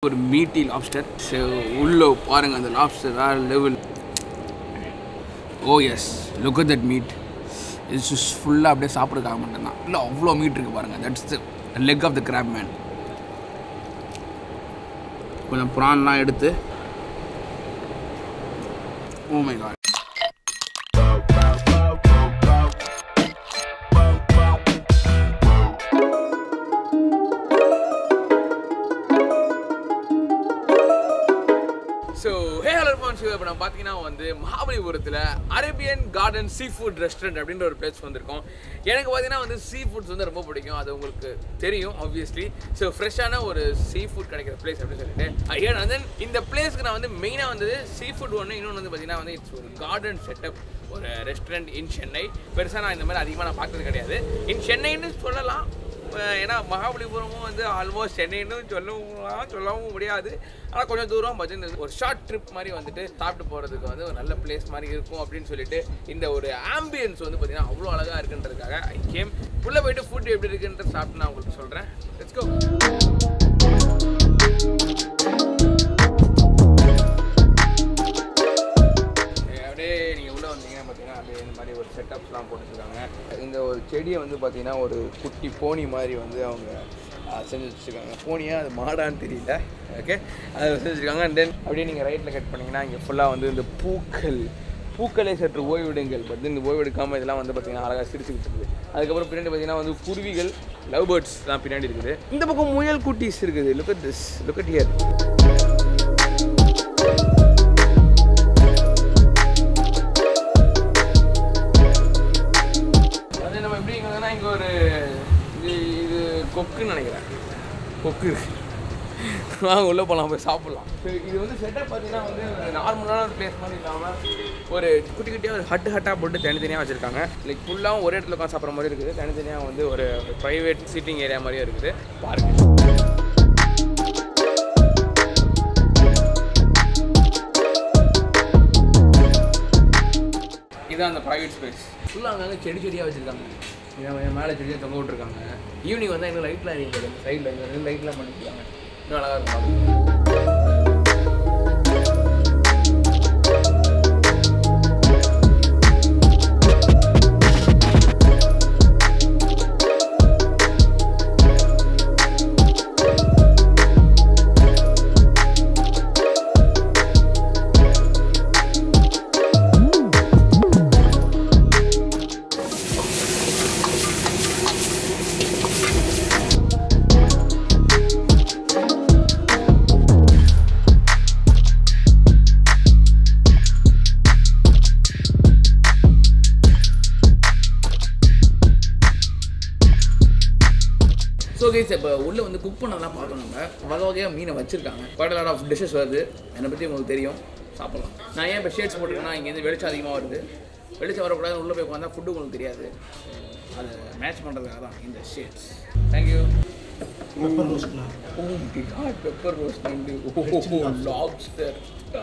ஒரு மீட்டி lobster so உள்ளே பாருங்கள் அந்த லாப்ஸ்டர் வேறு level oh yes look at that meat it's ஃபுல்லாக அப்படியே சாப்பிட்றதுக்காக மட்டும்தான் இல்லை அவ்வளோ மீட் இருக்குது பாருங்கள் that's the leg of the crab man கொஞ்சம் ப்ரான்லாம் எடுத்து oh my God so hey hello phone show இப்போ நம்ம பார்த்தீங்கன்னா வந்து மகாபலிபுரத்தில் Arabian garden seafood restaurant அப்படின்ற ஒரு பிளேஸ் வந்திருக்கோம் எனக்கு பார்த்தீங்கன்னா வந்து சீ ஃபுட்ஸ் வந்து ரொம்ப பிடிக்கும் அது உங்களுக்கு தெரியும் ஆப்வியஸ்லி ஸோ ஃப்ரெஷ்ஷான ஒரு சீ ஃபுட் கிடைக்கிற பிளேஸ் அப்படின்னு சொல்லிட்டு ஏன்னா வந்து இந்த பிளேஸ்க்கு நான் வந்து மெயினாக வந்து சீ ஃபுட் ஒன்று இன்னொன்று வந்து பார்த்தீங்கன்னா வந்து இட்ஸ் ஒரு கார்டன் செட்டப் ஒரு ரெஸ்டாரண்ட் இன் சென்னை பெருசாக நான் இந்த மாதிரி அதிகமாக நான் பார்த்தது கிடையாது இன் சென்னைன்னு சொல்லலாம் அஹ் ஏன்னா மகாபலிபுரமும் வந்து ஆல்மோஸ்ட் சென்னைன்னு சொல்லவும் சொல்லவும் முடியாது ஆனால் கொஞ்சம் தூரம் பட் இந்த ஒரு ஷார்ட் ட்ரிப் மாதிரி வந்துட்டு சாப்பிட்டு போகிறதுக்கு வந்து ஒரு நல்ல பிளேஸ் மாதிரி இருக்கும் அப்படின்னு சொல்லிட்டு இந்த ஒரு ஆம்பியன்ஸ் வந்து பார்த்தீங்கன்னா அவ்வளோ அழகாக இருக்குன்றதுக்காக ஐ கேம் உள்ளே போயிட்டு ஃபுட் எப்படி இருக்குன்றது சாப்பிட்டு நான் உங்களுக்கு சொல்கிறேன் லெட்ஸ் கோ அப்படியே நீங்கள் உள்ளே வந்தீங்கன்னா பார்த்தீங்கன்னா அப்படியே இந்த மாதிரி ஒரு செட்டப்ஸ்லாம் போட்டுருக்காங்க இந்த ஒரு செடியை வந்து பார்த்தீங்கன்னா ஒரு குட்டி போனி மாதிரி வந்து அவங்க ஆ, செஞ்சு வச்சுருக்காங்க போனியா அது மாடான்னு தெரியல ஓகே அது செஞ்சு வச்சுருக்காங்க அண்ட் தென் அப்படியே நீங்கள் ரைட்டில் கட் பண்ணிங்கன்னா இங்கே ஃபுல்லாக வந்து இந்த பூக்கள் பூக்களை சற்று ஓய்வெடுங்கள் பட் இந்த ஓய்வெடுக்காமல் இதெல்லாம் வந்து பார்த்தீங்கன்னா அழகாக சிரிச்சுக்கிட்டு இருக்குது அதுக்கப்புறம் பின்னாடி பார்த்தீங்கன்னா வந்து குருவிகள் லவ் பேர்ட்ஸ் தான் பின்னாடி இருக்குது இந்த பக்கம் முயல் குட்டீஸ் இருக்குது look at this look at here அது நம்ம எப்படி இங்கே வந்தோம்னா இங்கே ஒரு இது இது கொக்குன்னு நினைக்கிறேன் கொக்கு இருக்கு வாங்க உள்ளே போகலாம் போய் சாப்பிட்லாம் ஸோ இது வந்து செட்டப் பார்த்தீங்கன்னா வந்து ஒரு நார்மலான ஒரு பிளேஸ் மாதிரி இல்லாமல் ஒரு குட்டி குட்டியாக ஒரு ஹட்டு ஹட்டாக போட்டு தனித்தனியாக வச்சுருக்காங்க லைக் ஃபுல்லாகவும் ஒரே இடத்துல உட்காந்து சாப்பிட்ற மாதிரி இருக்குது தனித்தனியாக வந்து ஒரு ப்ரைவேட் சீட்டிங் ஏரியா மாதிரியும் இருக்குது பாருங்க இதான் அந்த ப்ரைவேட் ஸ்பேஸ் ஃபுல்லாக அங்கங்கே செடி செடியாக வச்சுருக்காங்க என் மேலே செடியாக தொங்க விட்ருக்காங்க ஈவினிங் வந்தால் இன்னும் லைட்லாம் எரியும் சைடில் இங்கே லைட்லாம் பண்ணிருக்காங்க இன்னும் அழகாக இருக்கும் ஸோ கேஸ் இப்போ உள்ளே வந்து குக் பண்ணலாம் பார்த்தோம் நம்ம வகை வகையாக மீனை வச்சுருக்காங்க குவாட் லாட் ஆஃப் டிஷ்ஷஸ் வருது என்னை பற்றி உங்களுக்கு தெரியும் சாப்பிடலாம் நான் ஏன் இப்போ ஷேட்ஸ் போட்டிருக்கேன்னா இங்கேருந்து வெளிச்சம் அதிகமாக வருது வெளிச்சம் வரக்கூடாது உள்ளே போய் உட்காந்தா ஃபுட்டு உங்களுக்கு தெரியாது அது மேட்ச் பண்ணுறதுக்காக தான் இந்த ஷேட்ஸ் தேங்க்யூ பெப்பர் ரோஸ்ட்ல ஓ காட் பெப்பர் ரோஸ்ட் வந்து ஓ லாப்ஸ்டர்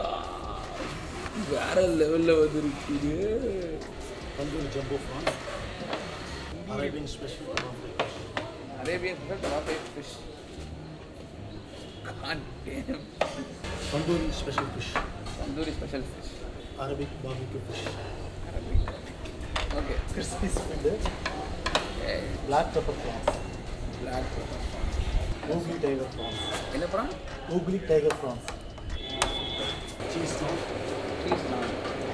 வேற லெவலில் வந்து இருக்குது tandoori jumbo prawns Arabian special Arabian fish God damn tandoori special fish tandoori special fish Arabic barbecue fish okay crispy spined black pepper prawns black ugly tiger prawns என்ன படம் ugly tiger prawns cheese please நான்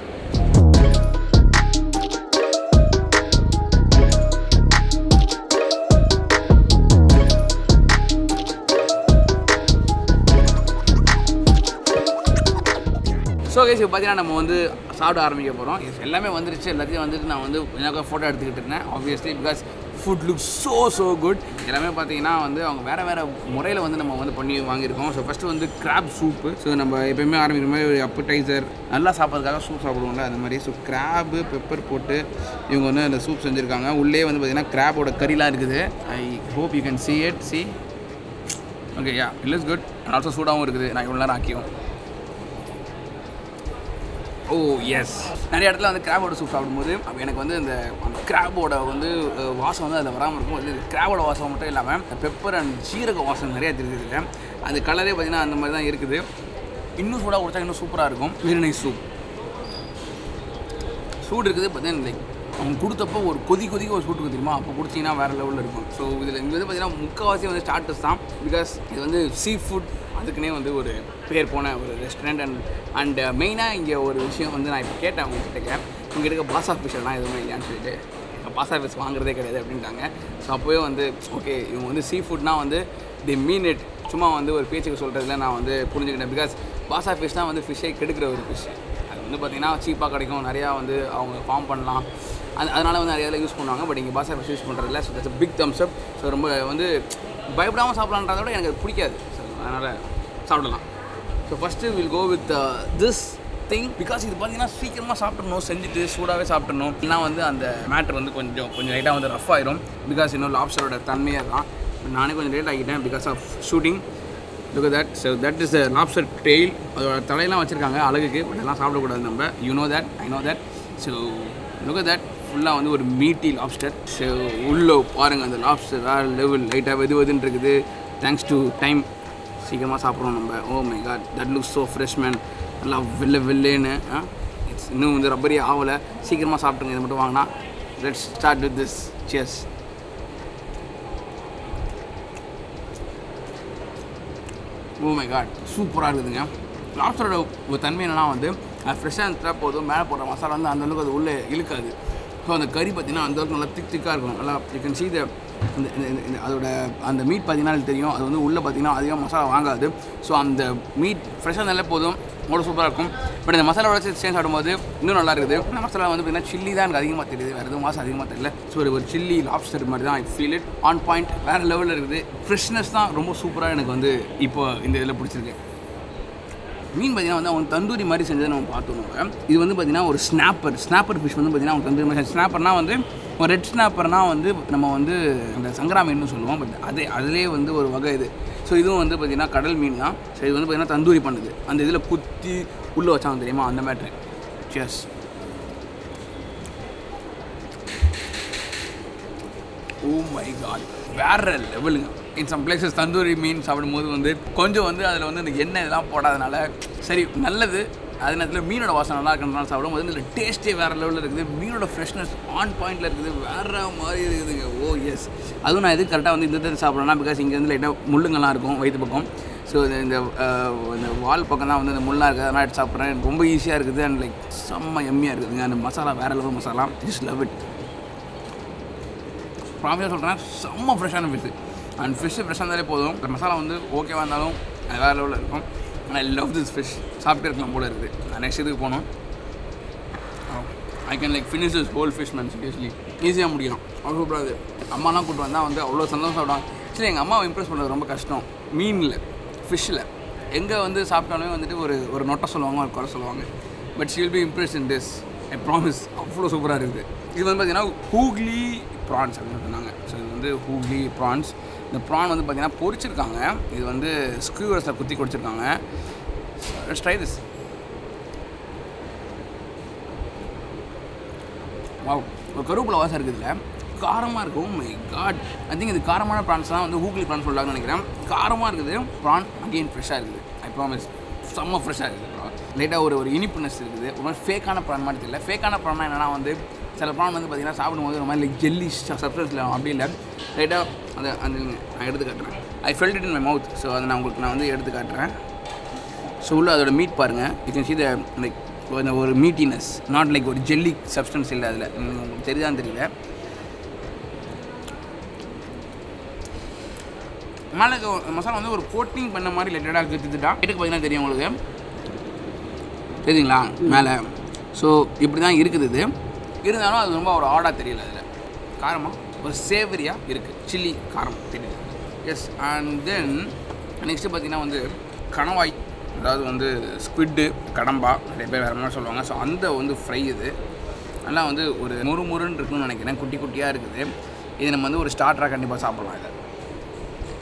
so case இப்போ பார்த்தீங்கன்னா நம்ம வந்து சாப்பிட ஆரம்பிக்க போகிறோம் எல்லாமே வந்துருச்சு எல்லாத்தையும் வந்துட்டு நான் வந்து எனக்கு ஃபோட்டோ எடுத்துக்கிட்டு இருந்தேன் obviously because food look so so good எல்லாமே பார்த்தீங்கன்னா வந்து அவங்க வேறு வேறு முறையில் வந்து நம்ம வந்து பண்ணி வாங்கியிருக்கோம் ஸோ ஃபஸ்ட்டு வந்து கிராப் சூப்பு ஸோ நம்ம எப்பயுமே ஆரம்பிக்கிற மாதிரி ஒரு அப்படைசர் நல்லா சாப்பிட்றதுக்காக சூப் சாப்பிடுவோம்ல அந்த மாதிரி ஸோ கிராபு பெப்பர் போட்டு இவங்க வந்து அந்த சூப் செஞ்சுருக்காங்க உள்ளே வந்து பார்த்தீங்கன்னா கிராபோட கறிலாம் இருக்குது I hope you can see it see okay yeah it is good also சூடாகவும் இருக்குது நான் இவ்வளோ நேரம் ஆக்கியும் ஓ எஸ் நிறைய இடத்துல வந்து கிராபோட சூப் சாப்பிடும்போது அப்ப எனக்கு வந்து இந்த அந்த கிராபோட வந்து அஹ், வாசம் வந்து அதில் வராமல் இருக்கும் வந்து கிராபோட வாசம் மட்டும் இல்லாமல் பெப்பர் அண்ட் சீரக வாசம் நிறைய தெரியுது இதில் அந்த கலரே பார்த்தீங்கன்னா அந்த மாதிரி தான் இருக்குது இன்னும் சூடாக குடிச்சா இன்னும் சூப்பராக இருக்கும் வெரி நைஸ் சூப் சூடு இருக்குது பார்த்தீங்கன்னா லைக் அவங்க கொடுத்தப்போ ஒரு கொதி கொதிக்க ஒரு சூட்டுக்கு தெரியுமா அப்போ குடிச்சிங்கன்னா வேறு லெவலில் இருக்கும் ஸோ இதில் இங்கே வந்து பார்த்தீங்கன்னா முக்கால்வாசி வந்து ஸ்டார்டர்ஸ் தான் பிகாஸ் இது வந்து சீ ஃபுட் அதுக்குன்னே வந்து ஒரு பேர் போன ஒரு ரெஸ்டாரண்ட் அண்ட் அண்ட் மெயினாக இங்கே ஒரு விஷயம் வந்து நான் இப்போ கேட்டேன் அவங்க கிட்ட உங்க கிட்ட பாஸ் ஆஃபீஸர்லாம் எதுவுமே இல்லையான்னு சொல்லிட்டு பாஸ் ஆஃபீஸ் வாங்குறதே கிடையாது அப்படின்ட்டாங்க ஸோ அப்போவே வந்து ஓகே இவங்க வந்து சீ ஃபுட்னா வந்து தி மீன் இட் சும்மா வந்து ஒரு பேச்சுக்கு சொல்கிறதுல நான் வந்து புரிஞ்சுக்கிட்டேன் பிகாஸ் பாஸ் ஆஃபீஸ் தான் வந்து ஃபிஷ்ஷை கெடுக்கிற ஒரு ஃபிஷ் அது வந்து பார்த்திங்கன்னா சீப்பாக கிடைக்கும் நிறையா வந்து அவங்க ஃபார்ம் பண்ணலாம் அது அதனால் வந்து நிறைய இதில் யூஸ் பண்ணுவாங்க பட் இங்கே பாஸ் ஆஃபீஸ் யூஸ் பண்ணுறதில்ல so that's big thumbs up so ரொம்ப வந்து பயப்படாமல் சாப்பிட்லான்றத விட எனக்கு அது பிடிக்காது ஸோ அதனால் சாப்பிடலாம் so first will go with this thing because இது பார்த்தீங்கன்னா சீக்கிரமாக சாப்பிட்றணும் செஞ்சுட்டு சூடாகவே சாப்பிட்றணும் இல்லைனா வந்து அந்த மேட்டர் வந்து கொஞ்சம் கொஞ்சம் லைட்டாக வந்து ரஃப் ஆயிரும் பிகாஸ் இன்னும் லாப்ஸ்டரோட தன்மையாக தான் நானே கொஞ்சம் லேட் ஆகிட்டேன் because of shooting look that so that is the lobster tail அதோட தலையெல்லாம் வச்சுருக்காங்க அழகுக்கு பட் எல்லாம் சாப்பிடக்கூடாது நம்ம you know that I know that so look that ஃபுல்லாக வந்து ஒரு மீட்டி லாப்ஸ்டர் ஸோ உள்ளே பாருங்கள் அந்த லாப்ஸ்டர் வேறு லெவல் லைட்டாக வெது வெதுன்னு இருக்குது தேங்க்ஸ் டு டைம் சீக்கிரமாக சாப்பிட்றோம் நம்ம oh my God that look so fresh man நல்லா வெள்ளை வெள்ளேன்னு இட்ஸ் இன்னும் வந்து ரப்பரி ஆகலை சீக்கிரமாக சாப்பிட்டுங்க இதை மட்டும் வாங்கினா let's start with this cheers oh my God சூப்பராக இருக்குதுங்க லாப்ஸ்டரோட ஒரு தன்மை என்னன்னா வந்து ஃப்ரெஷ்ஷாக இருந்தால் போதும் மேலே போடுற மசாலா வந்து அந்த அளவுக்கு அது உள்ளே இழுக்காது ஸோ அந்த கறி பார்த்தீங்கன்னா அந்த அளவுக்கு நல்லா திக் திக்காக இருக்கும் நல்லா யூ கேன் see the இந்த இந்த- இந்த- இந்த அதோட அந்த மீட் பார்த்தீங்கன்னா தெரியும் அது வந்து உள்ளே பார்த்தீங்கன்னா அதிகமாக மசாலா வாங்காது ஸோ அந்த மீட் ஃப்ரெஷ்ஷாக இருந்தாலே போதும் அவ்வளோ சூப்பராக இருக்கும் பட் இந்த மசாலாவோட சேர்த்து சேர்ந்து சாப்பிடும்போது இன்னும் நல்லா இருக்குது இந்த மசாலா வந்து பார்த்தீங்கன்னா சில்லி தான் எனக்கு அதிகமாக தெரியுது வேறு எதுவும் வாசம் அதிகமாக தெரியல ஸோ ஒரு ஒரு சில்லி லாப்ஸ்டர் மாதிரி தான் I feel it on point வேறு லெவலில் இருக்குது ஃப்ரெஷ்னஸ் தான் ரொம்ப சூப்பராக எனக்கு வந்து இப்போ இந்த இதில் பிடிச்சிருக்கு மீன் பார்த்தீங்கன்னா வந்து அவங்க தந்தூரி மாதிரி செஞ்சதை நம்ம பார்த்தோம் நம்ம இது வந்து பார்த்தீங்கன்னா ஒரு ஸ்னாப்பர் ஸ்னாப்பர் ஃபிஷ் வந்து பார்த்தீங்கன்னா அவங்க தந்தூரி மாதிரி ஸ்னாப்பர்னா வந்து ஒரு ரெட் ஸ்னாப்பர்னா வந்து நம்ம வந்து அந்த சங்கரா மீன் சொல்லுவோம் பட் அதே அதிலே வந்து ஒரு வகை இது ஸோ இதுவும் வந்து பார்த்தீங்கன்னா கடல் மீன் தான் ஸோ இது வந்து பார்த்தீங்கன்னா தந்தூரி பண்ணுது அந்த இதில் குத்தி உள்ளே வச்சாங்க தெரியுமா அந்த matter cheers oh my God வேற லெவலுங்க இன் சம் பிளேசஸ் தந்தூரி மீன் சாப்பிடும்போது வந்து கொஞ்சம் வந்து அதில் வந்து அந்த எண்ணெய் இதெல்லாம் போடாதனால சரி நல்லது அதே நேரத்தில் மீனோட வாசனை நல்லா இருக்கிறதுனால சாப்பிடும்போது இதில் டேஸ்ட்டே வேறு லெவலில் இருக்குது மீனோட ஃப்ரெஷ்னஸ் ஆன் பாயிண்டில் இருக்குது வேறு மாதிரி இருக்குதுங்க ஓ எஸ் அதுவும் நான் எது கரெக்டாக வந்து இந்த இடத்துல சாப்பிட்றேன்னா பிகாஸ் இங்கே வந்து லைட்டாக முள்ளுங்கெல்லாம் இருக்கும் வயிற்று பக்கம் ஸோ இந்த அஹ், இந்த வால் பக்கம் தான் வந்து இந்த முள்ளாக இருக்குது அதெல்லாம் எடுத்து சாப்பிட்றேன் ரொம்ப ஈஸியாக இருக்குது அண்ட் லைக் செம்ம எம்மியாக இருக்குதுங்க அந்த மசாலா வேறு level masala just love it ப்ராமிஸாக சொல்கிறேன் செம்ம ஃப்ரெஷ்ஷான ஃபிஷ்ஷு அண்ட் ஃபிஷ்ஷு ஃப்ரெஷ்ஷாக இருந்தாலே போதும் இந்த மசாலா வந்து ஓகேவாக இருந்தாலும் அது வேறு லெவலில் இருக்கும் ஐ லவ் திஸ் ஃபிஷ் சாப்பிட்டு இருக்கலாம் போல இருக்குது நான் நெக்ஸ்ட் இதுக்கு போகணும் I can like finish this whole fish man seriously ஈஸியாக முடியும் அவ்வளோ சூப்பராக இருக்குது அம்மாலாம் கூப்பிட்டு வந்தால் வந்து அவ்வளோ சந்தோஷம் சாப்பிடுவாங்க சரி எங்கள் அம்மாவை இம்ப்ரெஸ் பண்ணுறது ரொம்ப கஷ்டம் மீனில் ஃபிஷ்ஷில் எங்கே வந்து சாப்பிட்டாலுமே வந்துட்டு ஒரு ஒரு நொட்டை சொல்லுவாங்க ஒரு குறை சொல்லுவாங்க but she'll be impress in this I promise அவ்வளோ சூப்பராக இருக்குது இது வந்து பார்த்தீங்கன்னா ஹூக்லி ப்ரான்ஸ் அப்படின்னு சொன்னாங்க ஸோ இது வந்து ஹூக்லி ப்ரான்ஸ் இந்த ப்ரான் வந்து பார்த்தீங்கன்னா பொரிச்சிருக்காங்க இது வந்து ஸ்க்யூவர்ஸில் குத்தி குடிச்சிருக்காங்க ட்ரை திஸ் வாவ் ஒரு கருவேப்பிலை வாசம் இருக்குது இதில் காரமாக இருக்கும் மை காட் ஐ திங்க் இது காரமான ப்ரான்ஸ் தான் வந்து ஹூக்லி ப்ரான் சொல்கிறாங்கன்னு நினைக்கிறேன் காரமாக இருக்குது ப்ரான் அகெயின் ஃப்ரெஷ்ஷாக இருக்குது ஐ ப்ராமிஸ் செம்ம ஃப்ரெஷ்ஷாக இருக்குது ப்ரான் லைட்டாக ஒரு ஒரு இனிப்புனஸ் இருக்குது ஒரு மாதிரி ஃபேக்கான ப்ரான் மாதிரி தெரியல ஃபேக்கான ப்ரான்னா என்னன்னா வந்து சில ப்ரான் வந்து பார்த்தீங்கன்னா சாப்பிடும்போது ஒரு மாதிரி லைக் ஜெல்லி சப்ஸ்டன்ஸில் அப்படி இல்லை லைட்டாக அந்த அந்த நான் எடுத்து காட்டுறேன் I felt it in my mouth so அதை நான் உங்களுக்கு நான் வந்து எடுத்து காட்டுறேன் ஸோ உள்ள அதோட மீட் பாருங்கள் you can see the like அந்த ஒரு மீட்டினஸ் நாட் லைக் ஒரு ஜெல்லி சப்ஸ்டன்ஸ் இல்லை அதில் உங்களுக்கு தெரியுதான்னு தெரியல மேலே இருக்க மசாலா வந்து ஒரு கோட்டிங் பண்ண மாதிரி லைட்டடாக கற்றுட்டுட்டா வீட்டுக்கு பார்த்தீங்கன்னா தெரியும் உங்களுக்கு தெரியுங்களா மேலே ஸோ இப்படி தான் இருக்குது இது இருந்தாலும் அது ரொம்ப ஒரு ஆடாக தெரியல அதில் காரமாக ஒரு சேவரியாக இருக்குது சில்லி காரம் தெரியுது எஸ் அண்ட் தென் நெக்ஸ்ட்டு பார்த்தீங்கன்னா வந்து கணவாய் அதாவது வந்து ஸ்குவிட்டு கடம்பா நிறைய பேர் வேறு மாதிரி சொல்லுவாங்க ஸோ அந்த வந்து ஃப்ரை இது நல்லா வந்து ஒரு முறு முருன்னு இருக்குன்னு நினைக்கிறேன் குட்டி குட்டியாக இருக்குது இது நம்ம வந்து ஒரு ஸ்டார்டராக கண்டிப்பாக சாப்பிட்லாம் இதை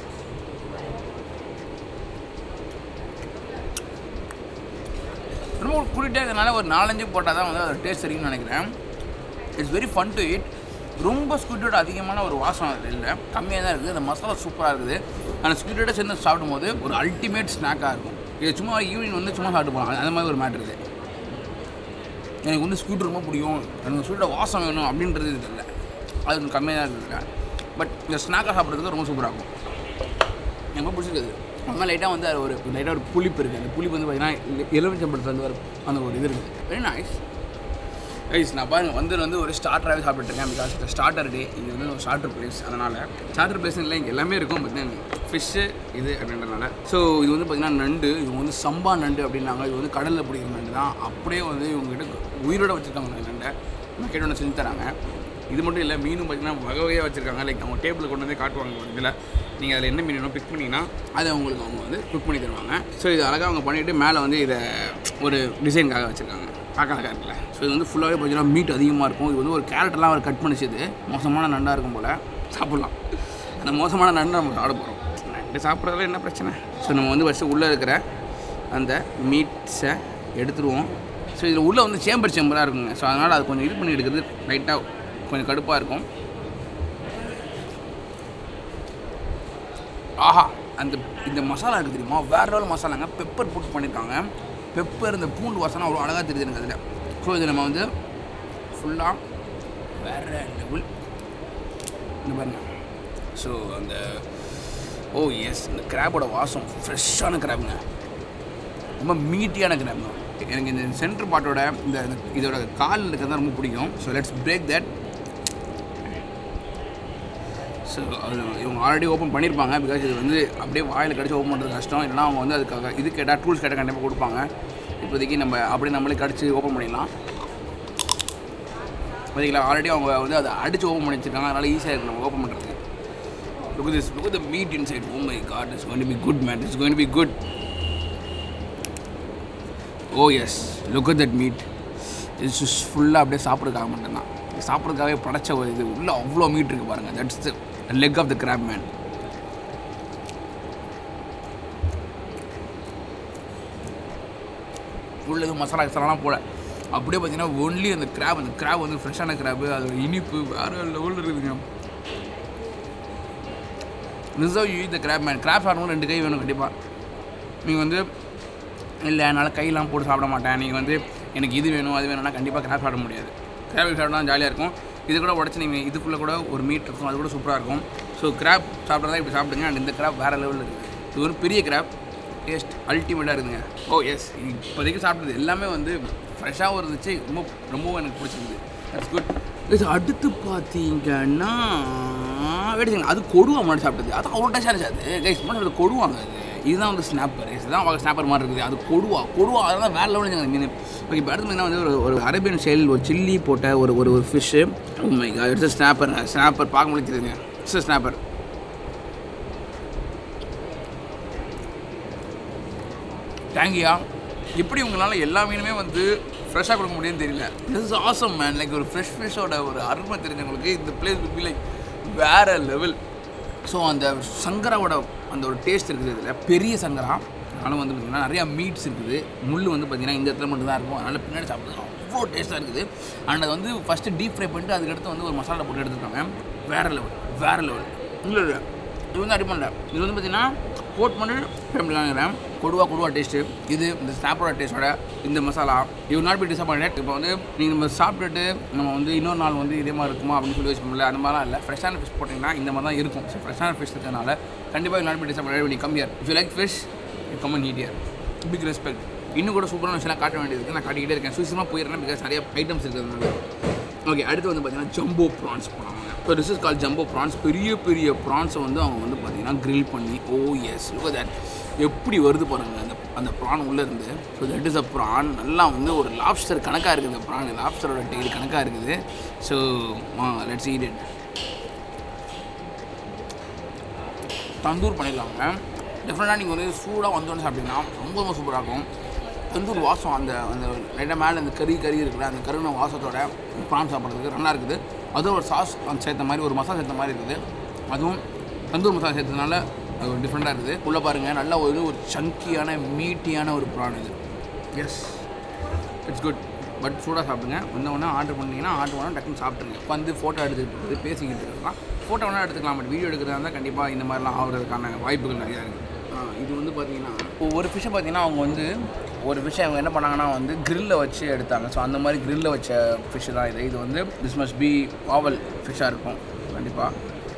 ரொம்ப கூட்டிகிட்டே இருக்கிறதுனால ஒரு நாலஞ்சு போட்டால் தான் வந்து அது டேஸ்ட் இருக்குன்னு நினைக்கிறேன் it's very fun to it ரொம்ப ஸ்குவிட்டோட அதிகமான ஒரு வாசம் அது இல்லை கம்மியாக தான் இருக்குது அந்த மசாலா சூப்பராக இருக்குது அந்த ஸ்குவிட்டோட சேர்ந்து சாப்பிடும்போது ஒரு அல்டிமேட் ஸ்நாக்காக இருக்கும் இது சும்மா ஈவினிங் வந்து சும்மா சாப்பிட்டு போகலாம் அந்த மாதிரி ஒரு மேட்ரு இது எனக்கு வந்து ஸ்வீட் ரொம்ப பிடிக்கும் எனக்கு ஸ்வீட்டோட வாசம் வேணும் அப்படின்றது இது இல்லை அது கொஞ்சம் கம்மியாக தான் இருக்குது பட் இந்த ஸ்நாக்காக சாப்பிட்றதுக்கு ரொம்ப சூப்பராக இருக்கும் எனக்கு ரொம்ப பிடிச்சிருக்குது ரொம்ப லைட்டாக வந்து அது ஒரு லைட்டாக ஒரு புளிப்பு இருக்குது அந்த புளிப்பு வந்து பார்த்தீங்கன்னா எலுமிச்சம்பழத்தில் வந்து வரும் அந்த ஒரு இது இருக்குது வெரி நைஸ் கைஸ் நான் பாருங்க வந்து வந்து ஒரு ஸ்டார்டராகவே சாப்பிட்டுருக்கேன் பிகாஸ் இந்த ஸ்டார்டர் டே இங்கே வந்து ஒரு ஸ்டார்டர் பிளேஸ் அதனால் ஸ்டார்டர் பிளேஸ் இல்லை இங்கே எல்லாமே இருக்கும் பட் தென் ஃபிஷ்ஷு இது அப்படின்றனால ஸோ இது வந்து பார்த்திங்கன்னா நண்டு இவங்க வந்து சம்பா நண்டு அப்படின்னாங்க இது வந்து கடலில் பிடிக்கிற நண்டு தான் அப்படியே வந்து இவங்ககிட்ட உயிரோட வச்சுருக்காங்க அந்த நண்டை நான் கேட்டு ஒன்று செஞ்சு தராங்க இது மட்டும் இல்லை மீனும் பார்த்தீங்கன்னா வகை வகையாக வச்சுருக்காங்க லைக் அவங்க டேபிள் கொண்டு வந்து காட்டுவாங்க ஒரு இதில் நீங்கள் அதில் என்ன மீன் வேணும் பிக் பண்ணிங்கன்னா அதை உங்களுக்கு அவங்க வந்து குக் பண்ணி தருவாங்க ஸோ இது அழகாக அவங்க பண்ணிவிட்டு மேலே வந்து இதை ஒரு டிசைனுக்காக வச்சுருக்காங்க பார்க்க அழகாக இருக்குல்ல ஸோ இது வந்து ஃபுல்லாகவே பார்த்தீங்கன்னா மீட் அதிகமாக இருக்கும் இது வந்து ஒரு கேரட்டெல்லாம் அவர் கட் பண்ணிச்சது மோசமான நண்டாக இருக்கும் போல் சாப்பிட்லாம் அந்த மோசமான நண்டு நம்ம சாப்பிட போகிறோம் நண்டு சாப்பிட்றதுல என்ன பிரச்சனை ஸோ நம்ம வந்து ஃபஸ்ட்டு உள்ளே இருக்கிற அந்த மீட்ஸை எடுத்துருவோம் ஸோ இதில் உள்ளே வந்து சேம்பர் சேம்பராக இருக்குங்க ஸோ அதனால் அது கொஞ்சம் இது பண்ணி எடுக்கிறது லைட்டாக கொஞ்சம் கடுப்பாக இருக்கும் ஆஹா அந்த இந்த மசாலா இருக்குது தெரியுமா வேற லெவல் மசாலாங்க பெப்பர் போட்டு பண்ணியிருக்காங்க பெப்பர் இந்த பூண்டு வாசனை அவ்வளோ அழகாக தெரியுது எனக்கு அதில் ஸோ இது நம்ம வந்து ஃபுல்லாக வேற லெவல் இந்த பாருங்க ஸோ அந்த ஓ எஸ் இந்த கிராபோட வாசம் ஃப்ரெஷ்ஷான கிராப்புங்க ரொம்ப மீட்டியான கிராப் எனக்கு இந்த சென்டர் பார்ட்டோட இந்த இந்த- இதோட கால் இருக்கிறது தான் ரொம்ப பிடிக்கும் so let's break that so அது இவங்க ஆல்ரெடி ஓப்பன் பண்ணியிருப்பாங்க பிகாஸ் இது வந்து அப்படியே வாயில் கடிச்சு ஓப்பன் பண்ணுறது கஷ்டம் இல்லைனா அவங்க வந்து அதுக்காக இது கேட்டால் டூல்ஸ் கேட்டால் கண்டிப்பாக கொடுப்பாங்க இப்போதைக்கு நம்ம அப்படியே நம்மளே கடிச்சு ஓப்பன் பண்ணிடலாம் பார்த்தீங்களா ஆல்ரெடி அவங்க வந்து அதை அடித்து ஓப்பன் பண்ணி வச்சிருக்காங்க அதனால் ஈஸியாக இருக்கும் நம்ம ஓப்பன் பண்ணுறதுக்கு look this look the meat inside oh my God it's going to be good man it's going to be good oh yes look that meat it's ஃபுல்லாக அப்படியே சாப்பிட்றதுக்காக மட்டும்தான் சாப்பிட்றதுக்காகவே படைச்ச ஒரு இது உள்ள அவ்வளோ மீட் இருக்குது பாருங்கள் that's the leg of the crab man உள்ள எதுவும் மசாலா கிசாலாம் போட அப்படியே பார்த்தீங்கன்னா ஒன்லி அந்த கிராப் அந்த கிராப் வந்து ஃப்ரெஷ்ஷான கிராப்பு அது இனிப்பு வேறு லெவலில் இருக்குதுங்க reserve you the crab man crab சாப்பிடணும் ரெண்டு கை வேணும் கண்டிப்பாக நீங்கள் வந்து இல்லை என்னால் கையெல்லாம் போட்டு சாப்பிட மாட்டேன் நீங்கள் வந்து எனக்கு இது வேணும் அது வேணும்னா கண்டிப்பாக கிராப் சாப்பிட முடியாது கிராப் சாப்பிட்டா ஜாலியாக இருக்கும் இது கூட உடச்சி நீங்கள் இதுக்குள்ளே கூட ஒரு மீட் இருக்கும் அது கூட சூப்பராக இருக்கும் ஸோ கிராப் சாப்பிட்றதா இப்படி சாப்பிடுங்க அண்ட் இந்த கிராப் வேறு லெவலில் இருக்குது இது ஒரு பெரிய கிராப் டேஸ்ட் அல்டிமேட்டாக இருக்குதுங்க ஓ எஸ் இப்போதைக்கு சாப்பிட்டது எல்லாமே வந்து ஃப்ரெஷ்ஷாகவும் இருந்துச்சு ரொம்ப ரொம்பவும் எனக்கு பிடிச்சிருக்குது தட்ஸ் குட் இது அடுத்து பார்த்தீங்கன்னா வேடிச்சுங்க அது கொடுவா முன்னாடி சாப்பிட்டது அது அவ்வளோ டேஸ்டாக இருந்துச்சு அது கைஸ் முன்னாடி அது கொடுவாங்க அது இதுதான் வந்து ஸ்னாப்பர் இதுதான் ஸ்னாப்பர் மாதிரி இருக்குது அது கொடுவா கொடுவா அதெல்லாம் வேறு லெவலில் அந்த மீன் ஓகே இப்போ அடுத்து பார்த்தீங்கன்னா வந்து ஒரு ஒரு அரேபியன் ஸ்டைல் ஒரு சில்லி போட்ட ஒரு ஒரு ஒரு fish my God it's snapper snapper பார்க்க முடியுதுங்க இட்ஸ் ஸ்னாப்பர் தேங்க்யூயா எப்படி உங்களால் எல்லா மீனுமே வந்து ஃப்ரெஷ்ஷாக கொடுக்க முடியும்னு தெரியல this is awesome man like ஒரு ஃப்ரெஷ் ஃபிஷ்ஷோட ஒரு அருமை தெரிஞ்சவங்களுக்கு இந்த பிளேஸ் பி லைக் வேற லெவல் ஸோ அந்த சங்கராவோட அந்த ஒரு டேஸ்ட் இருக்குது இதில் பெரிய சங்கரா அதனால் வந்து பார்த்திங்கன்னா நிறையா மீட்ஸ் இருக்குது முள் வந்து பார்த்திங்கன்னா இந்த இடத்துல மட்டும் தான் இருக்கும் அதனால் பின்னாடி சாப்பிடுறது அவ்வளோ டேஸ்ட்டாக இருக்குது அண்ட் அது வந்து ஃபஸ்ட்டு டீப் ஃப்ரை பண்ணிட்டு அதுக்கடுத்து வந்து ஒரு மசாலா போட்டு எடுத்துருக்காங்க வேறு லெவல் வேறு லெவல் இல்லை இல்லை இது வந்து அடி பண்ணல இது வந்து பார்த்தீங்கன்னா கோட் பண்ணி ஃபேமிலிங்கிறேன் கொடுவா கொடுவா டேஸ்ட்டு இது இந்த ஸ்னாப்போட டேஸ்ட்டோட இந்த மசாலா யூ நாட் பி டிசப்பாயின்ட் இப்போ வந்து நீங்கள் நம்ம சாப்பிட்டுட்டு நம்ம வந்து இன்னொரு நாள் வந்து இதே மாதிரி இருக்குமா அப்படின்னு சொல்லி வச்சுக்கோங்கள அந்த மாதிரிலாம் இல்லை ஃப்ரெஷ்ஷான ஃபிஷ் போட்டிங்கன்னா இந்த மாதிரி தான் இருக்கும் ஸோ ஃப்ரெஷ்ஷான ஃபிஷ் இருக்கிறதுனால கண்டிப்பாக யூ நாட் பி டிசப்பாயின்ட் நீ கம்மியர் if you like fish you come and heat big respect இன்னும் கூட சூப்பரான விஷயம்லாம் காட்ட வேண்டியது இருக்குது நான் காட்டிக்கிட்டே இருக்கேன் சுவிசமாக போயிடுறேன் பிகாஸ் நிறைய ஐட்டம்ஸ் இருக்கிறதுனால ஓகே அடுத்து வந்து பார்த்தீங்கன்னா ஜம்போ ப்ரான்ஸ் போனாங்க so this is call jumbo prawns பெரிய பெரிய ப்ரான்ஸை வந்து அவங்க வந்து பார்த்தீங்கன்னா grill பண்ணி ஓ எஸ் லுக் தட் எப்படி வருது பாருங்கள் அந்த அந்த ப்ரான் உள்ளே இருந்து so that is a prawn நல்லா வந்து ஒரு லாப்ஸ்டர் கணக்காக இருக்குது இந்த ப்ரான் லாப்ஸ்டரோட டெய்ல் கணக்காக இருக்குது so let's eat it tandoor பண்ணிடலாங்க டெஃபினட்டாக நீங்கள் வந்து சூடாக வந்தோடனே சாப்பிட்டீங்கன்னா ரொம்ப ரொம்ப சூப்பராக இருக்கும் தந்தூர் வாசம் அந்த அந்த லைட்டாக மேலே அந்த கறி கறி இருக்குல்ல அந்த கருண வாசத்தோட ப்ரான் சாப்பிட்றதுக்கு நல்லா இருக்குது அதுவும் ஒரு சாஸ் அந்த சேர்த்த மாதிரி ஒரு மசாலா சேர்த்த மாதிரி இருக்குது அதுவும் தந்தூர் மசாலா சேர்த்ததுனால அது ஒரு டிஃப்ரெண்ட்டாக இருக்குது உள்ளே பாருங்கள் நல்ல ஒரு ஒரு சங்கியான மீட்டியான ஒரு ப்ரான் இது எஸ் இட்ஸ் குட் பட் சூடாக சாப்பிடுங்க வந்த உடனே ஆர்டர் பண்ணீங்கன்னா ஆர்டர் பண்ணால் டக்குன்னு சாப்பிட்ருங்க வந்து ஃபோட்டோ எடுத்துக்கிட்டு இருக்குது பேசிக்கிட்டு இருக்கலாம் ஃபோட்டோ வேணால் எடுத்துக்கலாம் பட் வீடியோ எடுக்கிறதா இருந்தால் கண்டிப்பாக இந்த மாதிரிலாம் ஆகிறதுக்கான வாய்ப்புகள் நிறையா இருக்குது இது வந்து பார்த்தீங்கன்னா ஒரு ஃபிஷ்ஷை பார்த்தீங்கன்னா அவங்க வந்து ஒரு ஃபிஷ்ஷை அவங்க என்ன பண்ணாங்கன்னா வந்து கிரில்ல வச்சு எடுத்தாங்க ஸோ அந்த மாதிரி கிரில்ல வச்ச ஃபிஷ்ஷு தான் இது இது வந்து திஸ் மஸ்ட் பி பாவல் ஃபிஷ்ஷாக இருக்கும் கண்டிப்பாக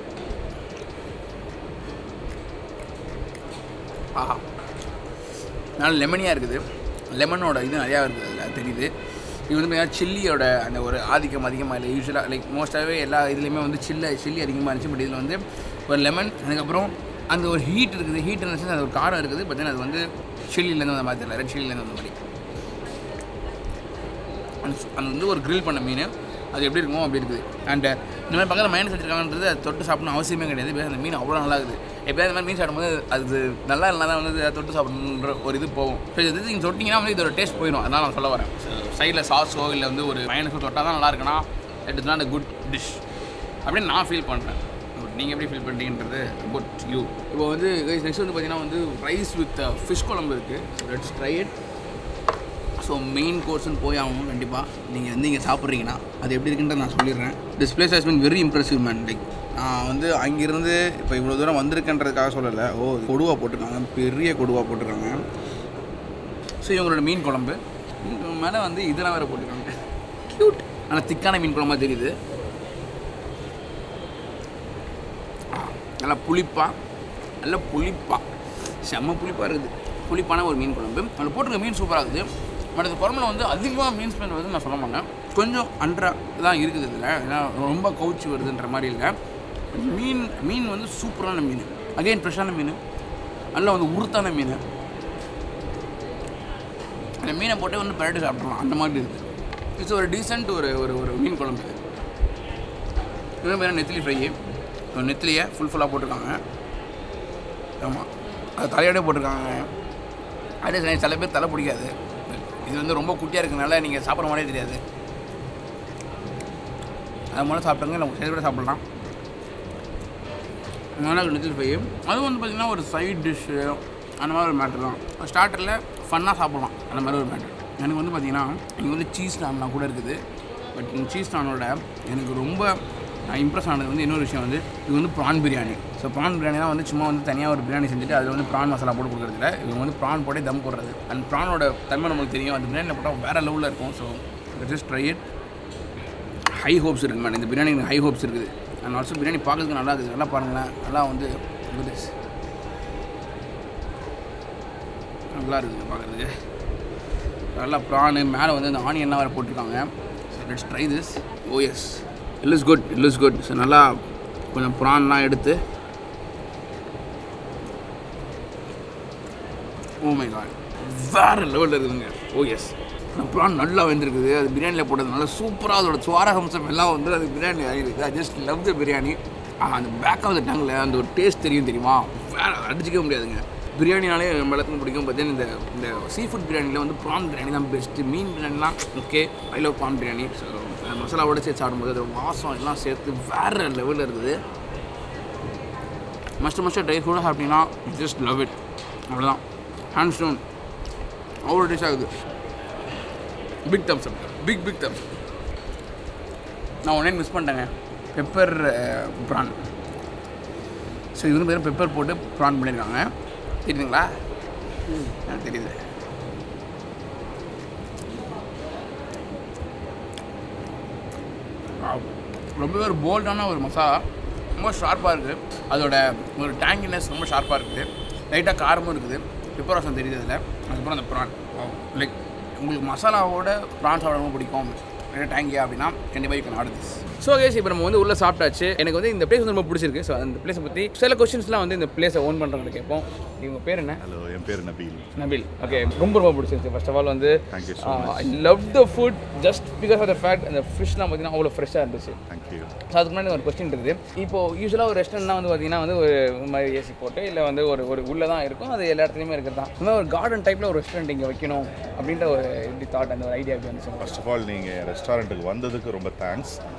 ஆஹா நல்ல லெமனியாக இருக்குது லெமனோட இது நிறையா இருக்குது அதில் தெரியுது இது வந்து பார்த்தீங்கன்னா சில்லியோட அந்த ஒரு ஆதிக்கம் அதிகமாக இல்லை யூஸ்வலாக லைக் மோஸ்ட்டாகவே எல்லா இதுலேயுமே வந்து சில்ல சில்லி அதிகமாக இருந்துச்சு பட் இதில் வந்து ஒரு லெமன் அதுக்கப்புறம் அந்த ஒரு ஹீட் இருக்குது ஹீட் இருந்துச்சு அந்த ஒரு காரம் இருக்குது பட் அது வந்து சில்லிலேருந்து வந்த மாதிரி தெரியல ரெட் சில்லிலேருந்து வந்த மாதிரி அந்த சு- அது வந்து ஒரு grill பண்ண மீன் அது எப்படி இருக்குமோ அப்படி இருக்குது அண்ட் இந்த மாதிரி பக்கத்தில் மைனஸ் வச்சிருக்காங்கன்றது அது தொட்டு சாப்பிடணும் அவசியமே கிடையாது because அந்த மீன் அவ்வளோ நல்லா இருக்குது எப்போயாவது இந்த மாதிரி மீன் சாப்பிடும்போது அது நல்லா இல்லைனா தான் வந்து அதை தொட்டு சாப்பிடணுன்ற ஒரு இது போகும் ஸோ இது நீங்கள் தொட்டிங்கன்னா வந்து இதோட டேஸ்ட் போயிடும் அதான் நான் சொல்ல வரேன் சைடில் சாஸோ இல்லை வந்து ஒரு மைனஸோ தொட்டால் தான் நல்லா இருக்குன்னா it is not a good dish அப்படின்னு நான் ஃபீல் பண்ணுறேன் நீங்கள் எப்படி ஃபீல் பண்ணுறீங்கன்றது குட் யூ இப்போ வந்து நெக்ஸ்ட் வந்து பார்த்தீங்கன்னா வந்து ரைஸ் வித் ஃபிஷ் குழம்பு இருக்குது so let's try it so main கோர்ஸ்னு போய் ஆகணும் கண்டிப்பாக நீங்கள் வந்து இங்கே சாப்பிட்றீங்கன்னா அது எப்படி இருக்குன்றது நான் சொல்லிடுறேன் this place has been very impressive man like நான் வந்து அங்கேருந்து இப்போ இவ்வளோ தூரம் வந்திருக்கேன்றதுக்காக சொல்லலை ஓ கொடுவா போட்டிருக்காங்க பெரிய கொடுவா போட்டிருக்காங்க ஸோ இவங்களோட மீன் குழம்பு மீன் குழம்பு மேலே வந்து இதெல்லாம் வேறு போட்டிருக்காங்க க்யூட் ஆனால் திக்கான மீன் குழம்பா தெரியுது ஆ, நல்லா புளிப்பா நல்லா புளிப்பா செம்ம புளிப்பாக இருக்குது புளிப்பான ஒரு மீன் குழம்பு அதில் போட்டிருக்க மீன் சூப்பராக இருக்குது பட் அந்த குழம்புல வந்து அதிகமாக மீன் ஸ்மெல் வருதுன்னு நான் சொல்ல மாட்டேன் கொஞ்சம் அன்றா தான் இருக்குது இதில் ஏன்னா ரொம்ப கவுச்சி வருதுன்ற மாதிரி இல்லை மீன் மீன் வந்து சூப்பரான மீன் அகைன் ஃப்ரெஷ்ஷான மீன் நல்லா வந்து உருத்தான மீன் அந்த மீனை போட்டு வந்து பரட்டி சாப்பிட்றலாம் அந்த மாதிரி இருக்குது இட்ஸ் ஒரு டீசெண்ட் ஒரு ஒரு ஒரு மீன் குழம்பு இது இன்னும் பேர் நெத்திலி ஃப்ரை நெத்திலியை ஃபுல் ஃபுல்லாக போட்டிருக்காங்க ஆமாம் அது தலையோடய போட்டிருக்காங்க அது சரி, சில பேர் தலை பிடிக்காது இது வந்து ரொம்ப குட்டியாக இருக்கனால நீங்கள் சாப்பிட்ற மாதிரியே தெரியாது அது மூலம் சாப்பிடுங்க இல்லை சேர்த்து கூட சாப்பிட்லாம் நல்லா நெத்திலி ஃப்ரை அதுவும் வந்து பார்த்திங்கன்னா ஒரு சைட் டிஷ்ஷு அந்த மாதிரி ஒரு மேட்ரு தான் ஸ்டார்டரில் ஃபன்னாக சாப்பிட்லாம் அந்த மாதிரி ஒரு மேட்ரு எனக்கு வந்து பார்த்திங்கன்னா இங்கே வந்து சீஸ் நான்லாம் கூட இருக்குது பட் இந்த சீஸ் நானோட எனக்கு ரொம்ப இம்ப்ரெஸ் ஆனது வந்து இன்னொரு விஷயம் வந்து இது வந்து prawn biryani so prawn biryani தான் வந்து சும்மா வந்து தனியாக ஒரு பிரியாணி செஞ்சுட்டு அதில் வந்து ப்ரான் மசாலா போட்டு கொடுக்குறதுல இவங்க வந்து ப்ரான் போட்டே தம் போடுறது அண்ட் ப்ரானோட தன்மை நமக்கு தெரியும் அந்த பிரியாணியில் போட்டால் வேறு லெவலில் இருக்கும் so just try it high hopes இருக்குது மேடம் இந்த பிரியாணி ஹை ஹோப்ஸ் இருக்குது அண்ட் ஆல்சோ பிரியாணி பார்க்கறதுக்கு நல்லா இருக்குது நல்லா பாருங்களேன் நல்லா வந்து look at this. நல்லா இருக்குது பார்க்குறதுக்கு நல்லா ப்ரானு மேலே வந்து அந்த ஆனியன்லாம் வேறு போட்டிருக்காங்க let's try this oh yes it is good it is good so நல்லா கொஞ்சம் ப்ரான்லாம் எடுத்து ஓ மை காட் வேறு லெவலில் இருக்குதுங்க ஓ எஸ் ப்ரான் நல்லா வெந்திருக்குது அது பிரியாணியில் போட்டது நல்லா சூப்பராக அதோட சுவாரகம்சம் எல்லாம் வந்து அது பிரியாணி ஆகிருக்கு I just love the biryani ah அந்த பேக் ஆஃப் த டங்கில் அந்த ஒரு டேஸ்ட் தெரியும் தெரியுமா வேறு அடிச்சிக்கவே முடியாதுங்க பிரியாணினாலே நம்ம எல்லாத்துக்கும் பிடிக்கும் பார்த்தீங்கன்னா இந்த இந்த சீ ஃபுட் பிரியாணியில் வந்து ப்ரான் பிரியாணி தான் பெஸ்ட்டு மீன் பிரியாணிலாம் okay I love prawn biryani so மசாலாவோட சேர்த்து சாப்பிடும்போது அது வாசம் எல்லாம் சேர்த்து வேறு லெவலில் இருக்குது மஸ்ட் மஸ்ட் ட்ரை கூட சாப்பிட்டீங்கன்னா ஜஸ்ட் லவ் இட் அவ்வளோதான் ஹேண்ட் ஸ்டோன் அவ்வளோ டேஸ்ட் ஆகுது big thumbs up big big thumbs நான் உடனே மிஸ் பண்ணிட்டேங்க பெப்பர் ப்ரான் ஸோ இது வந்து பேர் பெப்பர் போட்டு ப்ரான் பண்ணியிருக்காங்க தெரியுதுங்களா ஆ, தெரியுது Wow. ரொம்பவே ஒரு போல்டான ஒரு மசாலா ரொம்ப ஷார்ப்பாக இருக்குது அதோட ஒரு டேங்கினஸ் ரொம்ப ஷார்ப்பாக இருக்குது லைட்டாக காரமும் இருக்குது பெப்பர் ரசம் தெரியுது அதில் அதுக்கப்புறம் அந்த ப்ரான் லைக் உங்களுக்கு மசாலாவோட ப்ரான் சாப்பிட ரொம்ப பிடிக்கும் லைட்டாக டேங்கியா அப்படின்னா கண்டிப்பாக you can order this so case இப்போ நம்ம வந்து உள்ளே சாப்பிட்டாச்சு எனக்கு வந்து இந்த பிளேஸ் வந்து ரொம்ப பிடிச்சிருக்கு ஸோ அந்த பிளேஸை பற்றி சில கொஸ்டின்ஸ்லாம் வந்து இந்த பிளேஸை ஓன் பண்ணுறவங்க கேட்போம் இவங்க பேர் என்ன ஹலோ என் பேர் நபீல் நபில் ஓகே ரொம்ப ரொம்ப பிடிச்சிருச்சு ஃபர்ஸ்ட் ஆஃப் ஆல் வந்து Thank you so I love the food just because of the fact அந்த ஃபிஷ்லாம் பார்த்தீங்கன்னா அவ்வளோ ஃப்ரெஷ்ஷாக இருந்துச்சு தேங்க்யூ ஸோ அதுக்கு முன்னாடி ஒரு கொஸ்டின் இருக்குது இப்போ யூஸ்வலாக ஒரு ரெஸ்டாரண்ட்னா வந்து பார்த்தீங்கன்னா வந்து ஒரு மாதிரி ஏசி போட்டு இல்லை வந்து ஒரு ஒரு உள்ளே தான் இருக்கும் அது எல்லா இடத்துலையுமே இருக்கிறது தான் இந்த மாதிரி ஒரு கார்டன் டைப்பில் ஒரு ரெஸ்டாரண்ட் இங்கே வைக்கணும் அப்படின்ற ஒரு எப்படி தாட் அந்த ஒரு ஐடியா எப்படி வந்துச்சு ஃபர்ஸ்ட் ஆஃப் ஆல் நீங்கள் ரெஸ்டாரண்ட்டுக்கு வந்ததுக்கு ரொம்ப தேங்க்ஸ்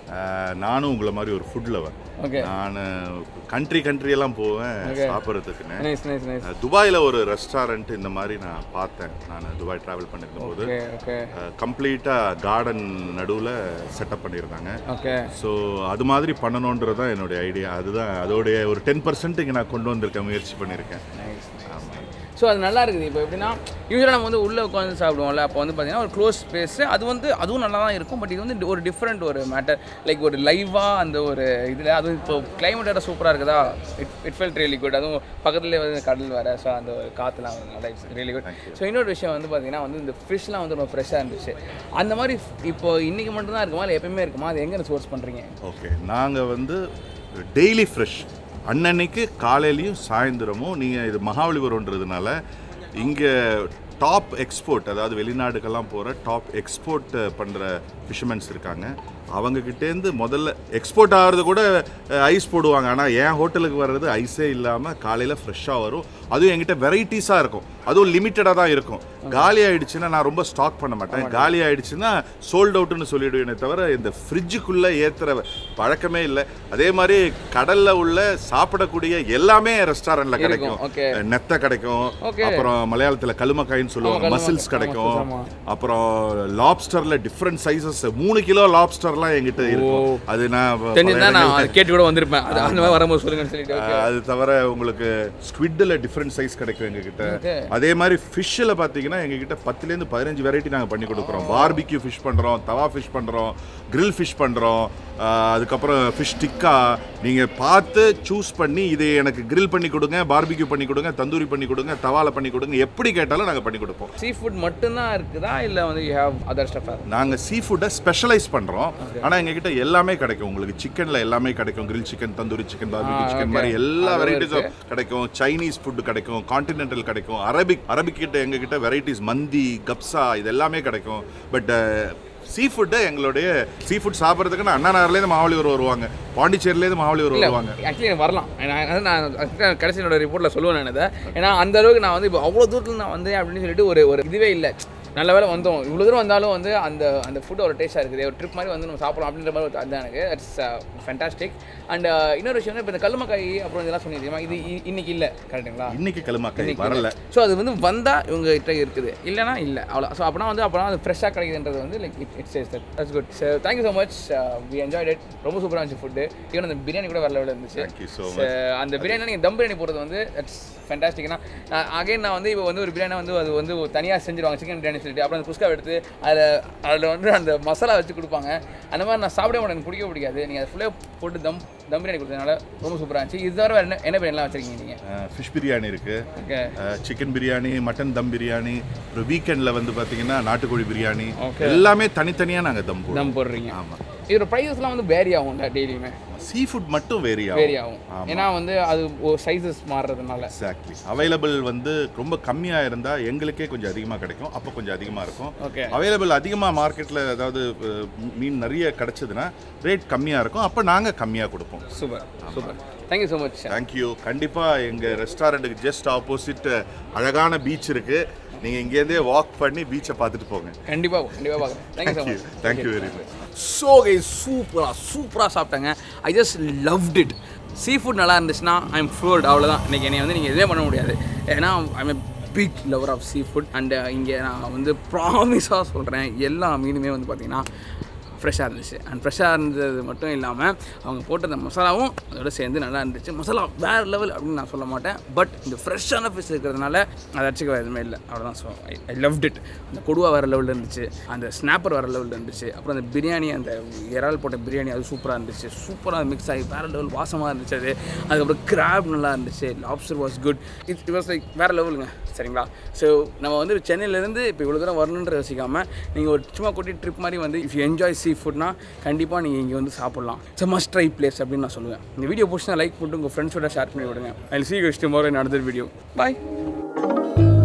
அஹ், நானும் உங்களை மாதிரி ஒரு ஃபுட் லவர் ஓகே நான் கண்ட்ரி கண்ட்ரி எல்லாம் போவேன் சாப்பிட்றதுக்குன்னு நைஸ் நைஸ் நைஸ் அஹ், துபாயில ஒரு ரெஸ்டாரண்ட் இந்த மாதிரி நான் பார்த்தேன் நான் துபாய் டிராவல் பண்ணிருக்கும் போது ஓகே ஓகே கம்ப்ளீட்டாக கார்டன் நடுவில் செட்டப் பண்ணியிருந்தாங்க ஓகே ஸோ அது மாதிரி பண்ணணுன்றது தான் என்னுடைய ஐடியா அதுதான் அதோடைய ஒரு டென் பர்சன்ட் இங்கே நான் கொண்டு வந்திருக்கேன் முயற்சி பண்ணியிருக்கேன் நைஸ் ஆமாம் ஸோ அது நல்லா இருக்குது இப்போ எப்படின்னா யூஸ்வலாக நம்ம வந்து உள்ளே உட்காந்து சாப்பிடுவோம்ல அப்போ வந்து பார்த்தீங்கன்னா ஒரு க்ளோஸ் ஸ்பேஸ் அது வந்து அதுவும் நல்லா தான் இருக்கும் பட் இது வந்து ஒரு டிஃப்ரெண்ட் ஒரு மேட்டர் லைக் ஒரு லைவாக அந்த ஒரு இதில் அதுவும் இப்போ கிளைமேட் வேறு சூப்பராக இருக்குதா it it felt really good அதுவும் பக்கத்துலேயே வந்து கடல் வேறு ஸோ அந்த ஒரு காற்றுலாம் வந்து நல்லா ரியலி குட் ஸோ இன்னொரு விஷயம் வந்து பார்த்தீங்கன்னா வந்து இந்த ஃபிஷ்லாம் வந்து ரொம்ப ஃப்ரெஷ்ஷாக இருந்துச்சு அந்த மாதிரி இப்போ இன்றைக்கி மட்டும்தான் இருக்குமா இல்லை எப்பயுமே இருக்குமா அது எங்கே சோர்ஸ் பண்ணுறீங்க ஓகே நாங்கள் வந்து டெய்லி ஃப்ரெஷ் அன்னன்னைக்கு காலையிலையும் சாயந்தரமும் நீங்கள் இது மகாபலிபுரம்ன்றதுனால இங்கே டாப் எக்ஸ்போர்ட் அதாவது வெளிநாடுக்கெல்லாம் போகிற டாப் எக்ஸ்போர்ட் பண்ணுற ஃபிஷர்மென்ஸ் இருக்காங்க அவங்கக்கிட்டேருந்து முதல்ல எக்ஸ்போர்ட் ஆகிறது கூட ஐஸ் போடுவாங்க ஆனால் என் ஹோட்டலுக்கு வர்றது ஐஸே இல்லாமல் காலையில் ஃப்ரெஷ்ஷாக வரும் அதுவும் என்கிட்ட வெரைட்டிஸாக இருக்கும் அதுவும் லிமிட்டடாக தான் இருக்கும் காலி ஆயிடுச்சுன்னா நான் ரொம்ப ஸ்டாக் பண்ண மாட்டேன் காலி ஆயிடுச்சுன்னா சோல்ட் அவுட்னு சொல்லிடுவேனே தவிர இந்த ஃப்ரிட்ஜுக்குள்ளே ஏற்றுற பழக்கமே இல்லை அதே மாதிரி கடலில் உள்ள சாப்பிடக்கூடிய எல்லாமே ரெஸ்டாரண்ட்டில் கிடைக்கும் okay. நெத்தை கிடைக்கும் Okay. அப்புறம் மலையாளத்தில் கழுமக்காயின்னு சொல்லுவாங்க கழுமக்காய், மசில்ஸ் கிடைக்கும் ஆமா. அப்புறம் லாப்ஸ்டரில் டிஃப்ரெண்ட் சைஸஸ் மூணு கிலோ லாப்ஸ்டர்லாம் எங்கிட்ட இருக்கும் அது நான் தெரிஞ்சுதான் நான் அதை கேட்டு கூட வந்திருப்பேன் அது அந்த மாதிரி வரும்போது சொல்லுங்கன்னு சொல்லிட்டு ஆஹ் அது தவிர உங்களுக்கு ஸ்குவிட்டில் டிஃப்ரெண்ட் சைஸ் கிடைக்கும் எங்ககிட்ட Okay. அதே மாதிரி ஃபிஷ்ஷில் பார்த்தீங்கன்னா எங்ககிட்ட பத்துலேருந்து பதினஞ்சு வெரைட்டி நாங்கள் பண்ணி கொடுக்குறோம் பார்பிக்யூ ஃபிஷ் பண்ணுறோம் தவா ஃபிஷ் பண்ணுறோம் grill ஃபிஷ் பண்ணுறோம் அதுக்கப்புறம் ஃபிஷ் டிக்கா நீங்கள் பார்த்து சூஸ் பண்ணி இது எனக்கு grill பண்ணி கொடுங்க பார்பிக்யூ பண்ணி கொடுங்க தந்தூரி பண்ணி கொடுங்க தவால பண்ணி கொடுங்க எப்படி கேட்டாலும் நாங்கள் பண்ணி கொடுப்போம் சீ ஃபுட் மட்டும்தான் இருக்குதா இல்லை வந்து யூ ஹேவ் அதர் ஸ்டஃப் நாங்கள் சீ ஃபுட்டை ஸ்பெஷலைஸ் பண்ணுறோம் ஆனால் எங்ககிட்ட எல்லாமே கிடைக்கும் உங்களுக்கு சிக்கனில் எல்லாமே கிடைக்கும் grill chicken tandoori chicken barbecue ah, chicken okay. மாதிரி எல்லா அதுவும் வெரைட்டிஸும் கிடைக்கும் சைனீஸ் ஃபுட் கிடைக்கும் கான்டினென்டல் கிடைக்கும் அரபிக் அரபிக் கிட்ட எங்ககிட்ட வெரைட்டிஸ் மந்தி கப்சா இது எல்லாமே கிடைக்கும் பட் சீ ஃபுட்டை எங்களுடைய சீ ஃபுட் சாப்பிட்றதுக்குன்னு அண்ணா நகர்லேருந்து மாவலியூர் வருவாங்க பாண்டிச்சேரிலேருந்து மாவலியூர் இல்லை வருவாங்க ஆக்சுவலி எனக்கு வரலாம் நான் அதான் நான் கடைசி என்னோட ரிப்போர்ட்டில் சொல்லுவேன் நான் இதை ஏன்னா அந்த அளவுக்கு நான் வந்து இப்போ அவ்வளோ தூரத்தில் நான் வந்தேன் அப்படின்னு சொல்லிட்டு ஒரு ஒரு இதுவே இல்லை நல்ல வேலை வந்தோம் இவ்வளோ தூரம் வந்தாலும் வந்து அந்த அந்த ஃபுட் ஒரு டேஸ்ட்டாக இருக்குது ஒரு ட்ரிப் மாதிரி வந்து நம்ம சாப்பிடலாம் அப்படின்ற மாதிரி ஒரு அதுதான் எனக்கு இட்ஸ் ஃபேண்டாஸ்டிக் அண்ட் இன்னொரு விஷயம் வந்து இப்போ இந்த கல்லுமக்காய் அப்புறம் இதெல்லாம் சொன்னீங்க இது இ- இன்னைக்கு இல்லை கரெக்டுங்களா இன்னைக்கு கிளமாக்கை வரல ஸோ அது வந்து வந்தால் இவங்க கிட்ட இருக்குது இல்லைனா இல்லை அவ்வளோ ஸோ அப்படின்னா வந்து அப்படின்னா அது ஃப்ரெஷ்ஷாக கிடைக்குதுன்றது வந்து like it it's chase that's good so thank you so much we enjoyed it ரொம்ப சூப்பராக இருந்துச்சு ஃபுட்டு ஈவன் அந்த பிரியாணி கூட வேற லெவலில் இருந்துச்சு Thank you so So, அந்த பிரியாணி நீங்கள் தம் பிரியாணி போடுறது வந்து தட்ஸ் ஃபேண்டாஸ்டிக்னா அகைன் நான் வந்து இப்போ வந்து ஒரு பிரியாணி வந்து அது வந்து தனியாக செஞ்சுருவாங்க சிக்கன் பிரியாணி சொல்லிட்டு அப்புறம் அந்த குஸ்கா எடுத்து அதில் அதில் வந்து அந்த மசாலா வச்சு கொடுப்பாங்க அந்த மாதிரி நான் சாப்பிட மாட்டேன் எனக்கு பிடிக்க பிடிக்காது நீங்கள் அதை ஃபுல்லாக போட்டு தம் தம் பிரியாணி கொடுத்ததுனால ரொம்ப சூப்பராக இருந்துச்சு இது தவிர வேறு என்ன என்ன பிரியாணிலாம் வச்சிருக்கீங்க நீங்கள் ஃபிஷ் பிரியாணி இருக்குது okay chicken biryani mutton dum biryani அப்புறம் வீக்கெண்டில் வந்து பார்த்தீங்கன்னா நாட்டுக்கோழி பிரியாணி Okay. எல்லாமே தனித்தனியாக நாங்கள் தம் போடுவோம் தம் போடுறீங்க ஆமாம் இதோட ப்ரைஸஸ்லாம் வந்து வேரி ஆகும் டெய்லியுமே சீ ஃபுட் மட்டும் வேரி வேரி ஆகும் ஆகும் ஏன்னா வந்து அது ஒரு சைஸஸ் மாறுறதுனால எக்ஸாக்ட்லி அவைலபிள் வந்து ரொம்ப கம்மியாக இருந்தால் எங்களுக்கே கொஞ்சம் அதிகமாக கிடைக்கும் அப்போ கொஞ்சம் அதிகமாக இருக்கும் ஓகே அவைலபிள் அதிகமாக மார்க்கெட்டில் அதாவது அஹ், மீன் நிறைய கிடைச்சதுன்னா ரேட் கம்மியாக இருக்கும் அப்போ நாங்கள் கம்மியாக கொடுப்போம் super super thank you so much thank you கண்டிப்பாக எங்கள் ரெஸ்டாரண்ட்டுக்கு ஜஸ்ட் ஆப்போசிட் அழகான பீச் இருக்குது நீங்கள் இங்கேருந்தே வாக் பண்ணி பீச்சை பார்த்துட்டு போங்க கண்டிப்பாக கண்டிப்பாக பார்க்குறேன் thank you so thank you much thank you very much so கை சூப்பராக சூப்பராக சாப்பிட்டேங்க I just loved it sea food நல்லா இருந்துச்சுன்னா ஐ எம் ஃபுட் அவ்வளோதான் இன்றைக்கி என்னை வந்து நீங்கள் எதுவே பண்ண முடியாது ஏன்னா I am big lover of sea food and இங்கே நான் வந்து ப்ராமிஸாக சொல்கிறேன் எல்லா மீனுமே வந்து பார்த்தீங்கன்னா ஃப்ரெஷ்ஷாக இருந்துச்சு அண்ட் ஃப்ரெஷ்ஷாக இருந்தது மட்டும் இல்லாமல் அவங்க போட்ட அந்த மசாலாவும் அதோட சேர்ந்து நல்லா இருந்துச்சு மசாலா வேறு லெவல் அப்படின்னு நான் சொல்ல மாட்டேன் பட் இந்த ஃப்ரெஷ்ஷான ஃபிஷ் இருக்கிறதுனால அதை அடிச்சுக்க எதுவுமே இல்லை அவ்வளோதான் so I I loved it அந்த கொடுவா வேறு லெவலில் இருந்துச்சு அந்த ஸ்னாப்பர் வேறு லெவலில் இருந்துச்சு அப்புறம் அந்த பிரியாணி அந்த இறால் போட்ட பிரியாணி அது சூப்பராக இருந்துச்சு சூப்பராக மிக்ஸ் ஆகி வேறு லெவல் வாசமாக இருந்துச்சு அது அதுக்கப்புறம் கிராப் நல்லா இருந்துச்சு lobster was good it it was like வேறு லெவலுங்க சரிங்களா ஸோ நம்ம வந்து சென்னையிலேருந்து இப்போ இவ்வளோ தூரம் வரணுன்ற யோசிக்காமல் நீங்கள் ஒரு சும்மா கூட்டி ட்ரிப் மாதிரி வந்து இஃப் யூ என்ஜாய் சீ ஃபுட்னா கண்டிப்பாக நீங்கள் இங்கே வந்து சாப்பிட்லாம் இட்ஸ் மஸ்ட் ட்ரை பிளேஸ் அப்படின்னு நான் சொல்லுவேன் இந்த வீடியோ பிடிச்சா லைக் பண்ணிட்டு உங்கள் ஃப்ரெண்ட்ஸோட ஷேர் பண்ணி விடுங்க I see you tomorrow in another video bye